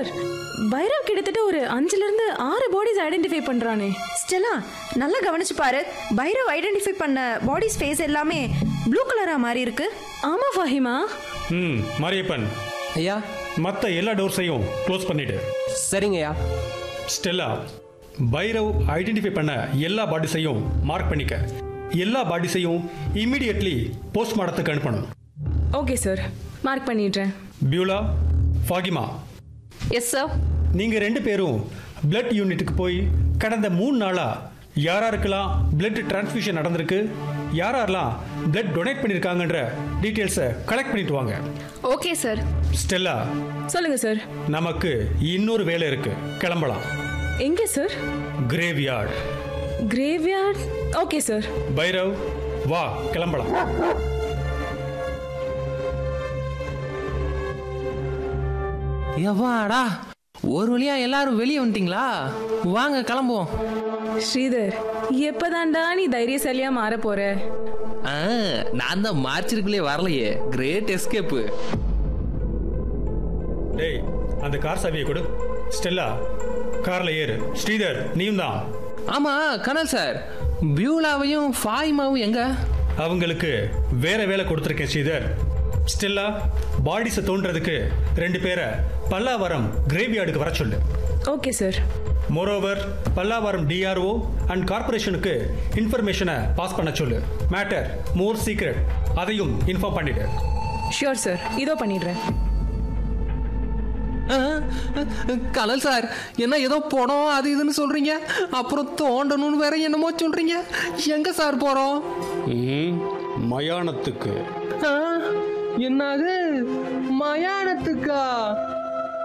sir Bhairav கிட்டத்தட்ட ஒரு அஞ்சுல இருந்து ஆறு பாடிஸ் ஐடென்டிஃபை பண்றானே ஸ்டெல்லா நல்லா கவனிச்சு பாரு பைரவ் ஐடென்டிஃபை பண்ண பாடி ஸ்பேஸ் எல்லாமே ப்ளூ கலரா மாறி இருக்கு ஆமா ஃபாஹிமா ம் மாரியப்பன் ஐயா மற்ற எல்லா டோர்ஸையும் க்ளோஸ் பண்ணிடு சரிங்கய்யா ஸ்டெல்லா பைரவ் ஐடென்டிஃபை பண்ண எல்லா பாடிஸையும் மார்க் பண்ணிக்க எல்லா பாடிஸையும் இம்மிடியட்லி போஸ்ட்மார்ட்டத்துக்கு அனுப்பணும் ஓகே சார் மார்க் பண்ணிடுறேன் பியூலா ஃபாகிமா எஸ் சார் நீங்க ரெண்டு பேரும் பிளட் யூனிட்டுக்கு போய் கடந்த மூணு நாளா யாராருக்கெல்லாம் பிளட் டிரான்ஸ்ஃபியூஷன் நடந்திருக்கு யாரெல்லாம் பிளட் டொனேட் பண்ணியிருக்காங்கன்ற டீட்டெயில்ஸை கலெக்ட் பண்ணிட்டு வாங்க ஓகே சார் ஸ்டெல்லா சொல்லுங்க சார் நமக்கு இன்னொரு வேலை இருக்கு கிளம்பலாம் எங்க sir graveyard graveyard okay sir Bhairav வா கிளம்பலாம் எவ்வாடா ஒரு வழியா எல்லாரும் வெளியே வந்துட்டீங்களா வாங்க கிளம்புவோம் ஸ்ரீதர் எப்பதான்டா நீ தைரியசாலியா மாற போற ஆ, நான் தான் மார்ச்சிருக்குள்ளே வரலையே கிரேட் எஸ்கேப்பு டேய் அந்த கார் சாவியை கொடு ஸ்டெல்லா கார்ல ஏறு ஸ்ரீதர் நீயும் தான் ஆமா கனல் சார் பியூலாவையும் ஃபாயிமாவும் எங்க அவங்களுக்கு வேற வேலை கொடுத்துருக்கேன் ஸ்ரீதர் ஸ்டெல்லா பாடிஸை தோன்றதுக்கு ரெண்டு பேரை பல்லாவரம் கிரேவியார்டுக்கு வர சொல்லு okay sir moreover Pallavaram DRO and கார்பரேஷனுக்கு இன்ஃபர்மேஷனை பாஸ் பண்ண சொல்லு மேட்டர் மோர் சீக்ரெட் அதையும் இன்ஃபார்ம் பண்ணிடு ஷியோர் சார் இதோ பண்ணிடுறேன் ஆ, கனல் சார் என்ன ஏதோ படம் அது இதுன்னு சொல்றீங்க அப்புறம் தோண்டணும்னு வேற என்னமோ சொல்றீங்க எங்க சார் போறோம் மயானத்துக்கு ஆ, என்னது மயானத்துக்கா